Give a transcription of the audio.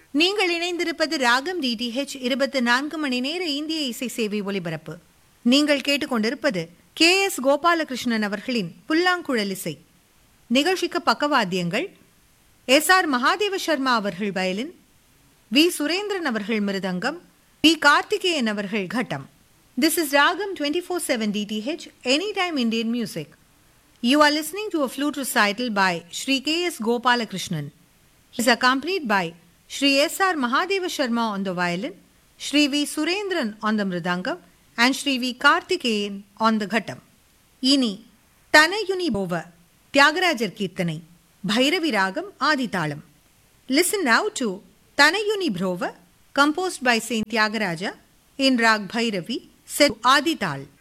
நீங்கள் இணைந்திருப்பது ராகம் டிடிஹெச் இருபத்தி நான்கு மணி நேர இந்திய இசை சேவை ஒலிபரப்பு நீங்கள் கேட்டுக்கொண்டிருப்பது கே எஸ் கோபாலகிருஷ்ணன் அவர்களின் புல்லாங்குழல் இசை நிகழ்ச்சிக்கு பக்கவாத்தியங்கள் எஸ் ஆர் மகாதேவ சர்மா அவர்கள் வயலின் வி சுரேந்திரன் அவர்கள் மிருதங்கம் வி கார்த்திகேயன் அவர்கள் கட்டம் this is Raagam twenty four seven DTH any time Indian music You are listening to a flute recital by Sri K.S. Gopalakrishnan. He is accompanied by Sri S.R. Mahadeva Sharma on the violin, Sri V. Surendran on the mridangam, and Sri V. Karthikeyan on the ghattam. இனி தனயுனி போவ தியாகராஜர் கீர்த்தனை பைரவி ராகம் ஆதிதாளம் listen now to Tanayuni Brova composed by saint Thyagaraja in raag Bhairavi set ஆதிதாள்